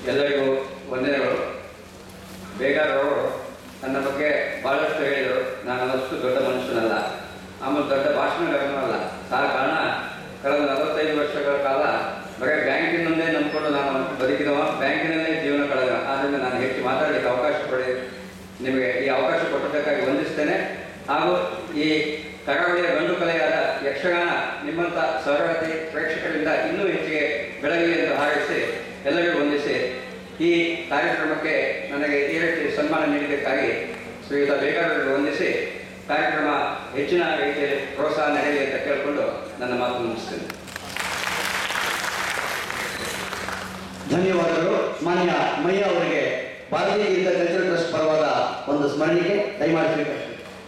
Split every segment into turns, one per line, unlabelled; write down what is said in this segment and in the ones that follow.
ಎಲ್ಲರಿಗೂ ವಂದನೆಗಳು ಬೇಗಾರವರು ನನ್ನ ಬಗ್ಗೆ ಬಹಳಷ್ಟು ಹೇಳಿದರು ನಾನು ಅಷ್ಟು ದೊಡ್ಡ ಮನುಷ್ಯನಲ್ಲ ಆಮೇಲೆ ದೊಡ್ಡ ಭಾಷಣಗಾರನೂ ಅಲ್ಲ ಆ ಕಾರಣ ಕಳೆದ ನಲವತ್ತೈದು ವರ್ಷಗಳ ಕಾಲ ಬರೀ ಬ್ಯಾಂಕಿನೊಂದೇ ನಂಬಿಕೊಂಡು ನಾನು ಬದುಕಿದವ ಬ್ಯಾಂಕಿನಲ್ಲೇ ಜೀವನ ಕಳೆದ ಆದ್ದರಿಂದ ನಾನು ಹೆಚ್ಚು ಮಾತಾಡಲಿಕ್ಕೆ ಅವಕಾಶ ಪಡೆ ನಿಮಗೆ ಈ ಅವಕಾಶ ಕೊಟ್ಟದ್ದಕ್ಕಾಗಿ ವಂದಿಸ್ತೇನೆ ಹಾಗೂ ಈ ಕರಾವಳಿಯ ಗಂಡು ಕಲೆಯಾದ ಯಕ್ಷಗಾನ ನಿಮ್ಮಂಥ ಸರಳತೆ ಪ್ರೇಕ್ಷಕರಿಂದ ಇನ್ನೂ ಹೆಚ್ಚಿಗೆ ಬೆಳಗಲಿ ಎಂದು ಹಾರೈಸಿ ಎಲ್ಲರಿಗೂ ವಂದಿಸಿ ಈ ಕಾರ್ಯಕ್ರಮಕ್ಕೆ ನನಗೆ ಈ ರೀತಿ ಸನ್ಮಾನ ನೀಡಿದ್ದಕ್ಕಾಗಿ ಶ್ರೀಯುತ ಬೇಕಾದವರಿಗೆ ವಂದಿಸಿ ಕಾರ್ಯಕ್ರಮ ಹೆಚ್ಚಿನ ರೀತಿಯಲ್ಲಿ ಪ್ರೋತ್ಸಾಹ ನಡೆಯಲಿ ಅಂತ ಕೇಳಿಕೊಂಡು ನನ್ನ ಮಾತು ಮುಗಿಸ್ತೇನೆ
ಧನ್ಯವಾದಗಳು ಮಾನ್ಯ ಮಯ್ಯ ಅವರಿಗೆ ಭಾರತೀಯ ಗೀತ ಕಲ್ಚರಲ್ ಟ್ರಸ್ಟ್ ಪರವಾದ ಒಂದು ಸ್ಮರಣಿಕೆ ದಯಮಾಡಿ ಸ್ವೀಕರಿಸಿ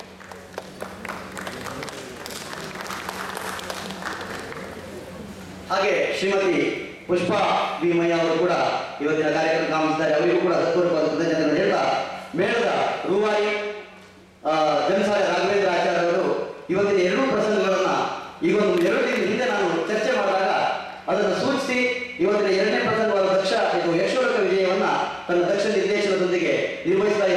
ಹಾಗೆ ಶ್ರೀಮತಿ ಪುಷ್ಪಾ ವಿ ಮಯ್ಯ ಅವರು ಕೂಡ ಇವತ್ತಿನ ಕಾರ್ಯಕ್ರಮ ಗಮನಿಸಿದ್ದಾರೆ ಅವರಿಗೂ ಕೂಡ ಹತ್ತೂರವಾದ ಕೃತಜ್ಞತೆಗಳನ್ನು ಹೇಳ್ತಾ ಮೇಳದ ರೂವಾಯಿ ಆ, ಜನಸಾಲ ರಾಘವೇಂದ್ರ ಆಚಾರ್ಯ ಅವರು ಇವತ್ತಿನ ಎರಡೂ ಪ್ರಸಂಗಗಳನ್ನ ಈಗ ಒಂದು ಎರಡು ದಿನ ಹಿಂದೆ ನಾನು ಚರ್ಚೆ ಮಾಡಿದಾಗ ಅದನ್ನು ಸೂಚಿಸಿ ಇವತ್ತಿನ ಎರಡನೇ ಪ್ರಸಂಗವಾದ ದಕ್ಷ ಇದು ಯಶೋರಕ ವಿಜಯವನ್ನ ತನ್ನ ದಕ್ಷ ನಿರ್ದೇಶನದೊಂದಿಗೆ ನಿರ್ವಹಿಸ್ತಾ